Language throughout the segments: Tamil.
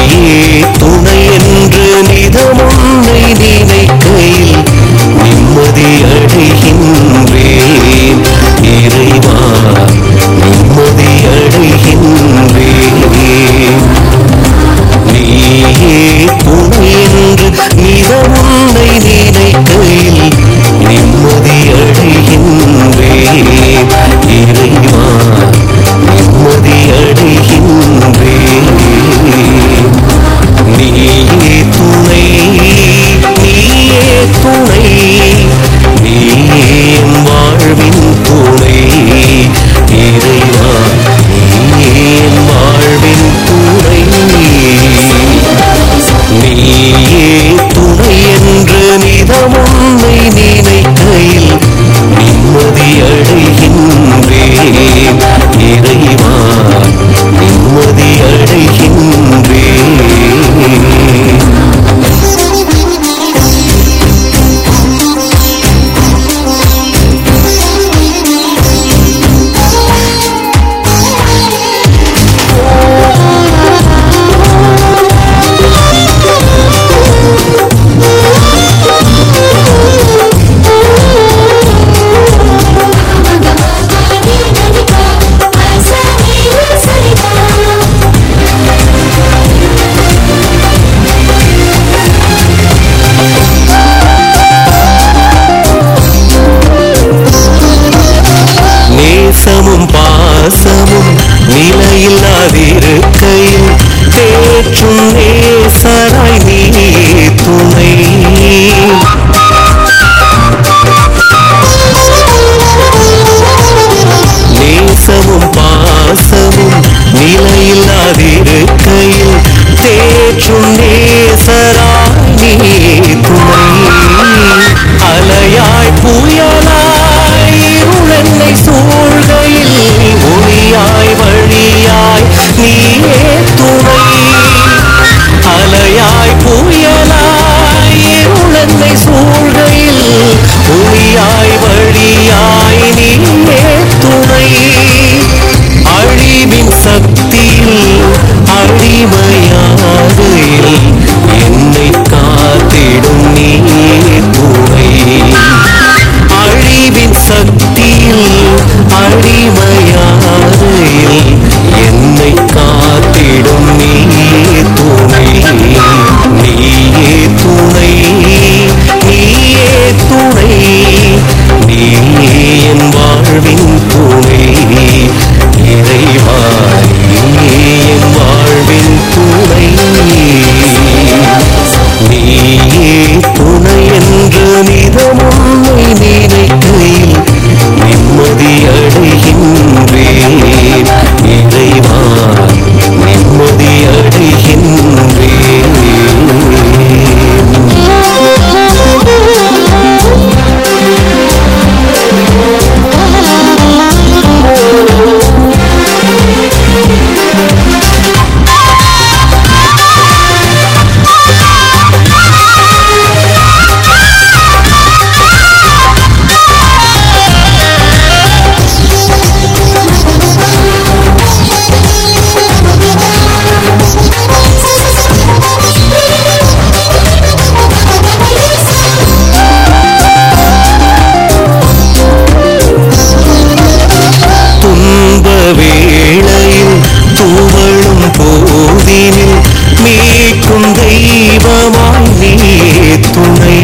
துணை என்று நிதமுன்னை நினைக்கையில் நிம்மதி அடைகின்றேன் இறைவா நிம்மதி அடைகின்றேன் நீயே துணை என்று நிதமுன்னை நினைக்கையில் நிம்மதி அடைகின்றேன் இறைவா நிம்மதி அடைகின்றேன் நீயே துணை நீயே துணை நீயே என் வாழ்வின் துணை இறைவா நீயே என் வாழ்வின் துணை நீயே துணை என்று நிதமுன்னை நினைக்கையில் நிம்மதி அடைகின்றேன் இறைவா நிம்மதி அடைகின்றேன் நேசமும் பாசமும் நிலையில்லாதிருக்கையில் தேற்றும் நேசராய் நீ துணை நேசமும் பாசமும் நிலையில்லாதிருக்கையில் தேற்றும் நேசராய் நீ துணை அலையாய் புயலாய் இருளென்னை சூழ்கையில் ஒளியாய் வழியாய் நீயே துணை அலையாய் புயலாய் இருளென்னை சூழ்கையில் ஒளியாய் வழியாய் நீயே துணை அழிவின் சக்தியில் அடிமையாகையில் என்னை காத்திடும் நீ துணை அழிவின் சக்தியில் அடிமையாகையில் என்னை காத்திடும் நீ துணை நீயே துணை நீயே துணை நீயே என் வாழ்வின் துணை இறைவா நீயே என் வாழ்வின் துணை நீயே துணை என்று நிதமுன்னை நினைக்கையில் நிம்மதி அடைகின்றேன் இறைவா நிம்மதி அடைகின்றேன் துன்ப வேளையில் துவழும் போதினில் மீட்கும் தெய்வமாய் நீ துணை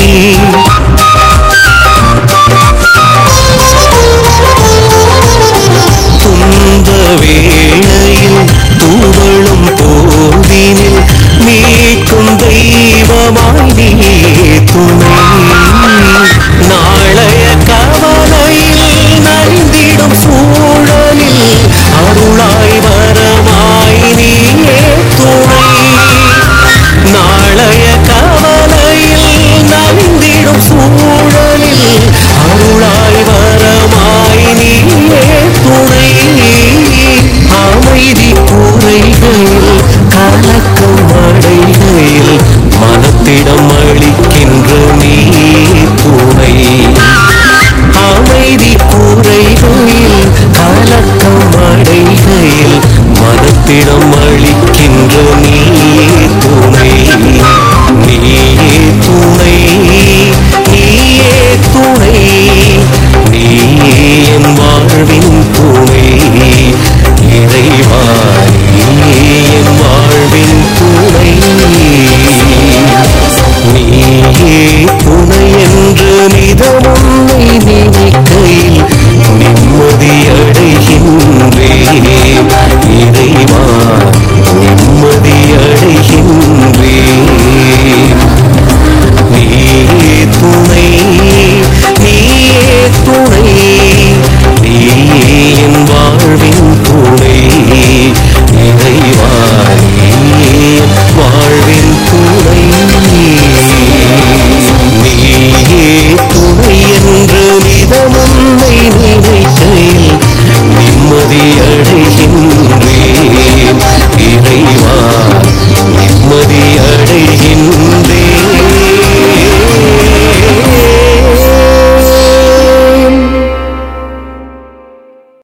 துன்ப வேளையில் துவழும் போதினில் மீட்கும் தெய்வமாய் நீ துணை நாளைய கவலையில் நலிந்திடும் சூழலில் அருளாய் வரமாய் நீயே துணை நாளைய கவலையில் நலிந்திடும் சூழலில் அருளாய் வரமாய் நீயே துணை அமைதி கூரைகளில் கலக்கம் அடைகையில் மனத்திடம் அளிக்கின்ற நீ துணை அமைதி கூரைகளில் கலக்கம் அடைகையில் மனத்திடம் மனத்திடம் அளிக்கின்ற நீயே துணை நீயே துணை நீயே துணை நீயே என் வாழ்வின் துணை இறைவா நீயே என் வாழ்வின் துணை நீயே துணை என்று நிதமுன்னை நினைக்கையில் நிம்மதி அடைகின்றேன் இறைவா நிம்மதி அடைகின்றேன் நீயே துணை நீயே துணை நீயே என் வாழ்வின் துணை இறைவா நீயே என் வாழ்வின் துணை நீயே துணை என்று நிதமுன்னை நினைக்கையில் நிம்மதி அடைகின்ற